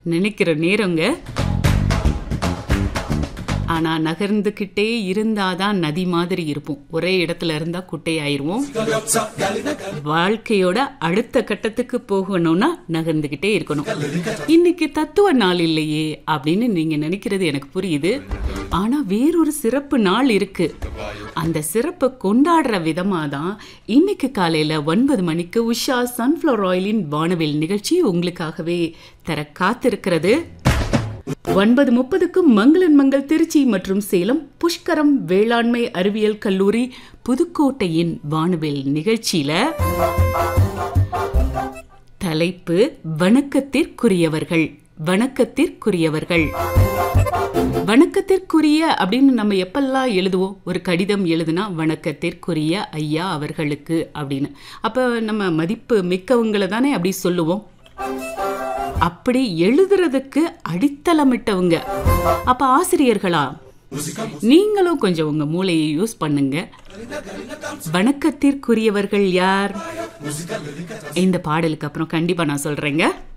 நினைக்கிற நேரங்க ஆனா நகர்ந்துக்கிட்டே இருந்தாதான் நதி மாதிரி இருப்போம் ஒரே இடத்துல இருந்தா குட்டையாயிருவோம் வாழ்க்கையோட அடுத்த கட்டத்துக்கு போகணும்னா நகர்ந்துக்கிட்டே இருக்கணும் இன்னைக்கு தத்துவ நாள் இல்லையே அப்படின்னு நீங்க நினைக்கிறது எனக்கு புரியுது ஆனா வேறொரு சிறப்பு நாள் இருக்கு அந்த சிறப்பை கொண்டாடுற விதமாக தான் இன்னைக்கு காலையில் ஒன்பது மணிக்கு உஷா சன்ஃப்ளவர் ஆயிலின் வானவில் நிகழ்ச்சி உங்களுக்காகவே தர காத்திருக்கிறது ஒன்பது முப்பதுக்கு மங்களன் மங்கள் திருச்சி மற்றும் சேலம் புஷ்கரம் வேளாண்மை அறிவியல் கல்லூரி புதுக்கோட்டையின் வானவில் நிகழ்ச்சியில தலைப்பு வணக்கத்திற்குரியவர்கள் வணக்கத்திற்குரியவர்கள் வணக்கத்திற்குரிய அப்படின்னு நம்ம எப்பெல்லாம் எழுதுவோம் ஒரு கடிதம் எழுதுனா வணக்கத்திற்குரிய ஐயா அவர்களுக்கு அப்படின்னு அப்ப நம்ம மதிப்பு மிக்கவங்களை தானே அப்படி சொல்லுவோம் அப்படி எழுதுறதுக்கு அடித்தளமிட்டவங்க அப்ப ஆசிரியர்களா நீங்களும் கொஞ்சம் உங்க மூளையை யூஸ் பண்ணுங்க வணக்கத்திற்குரியவர்கள் யார் இந்த பாடலுக்கு அப்புறம் கண்டிப்பா நான் சொல்றேங்க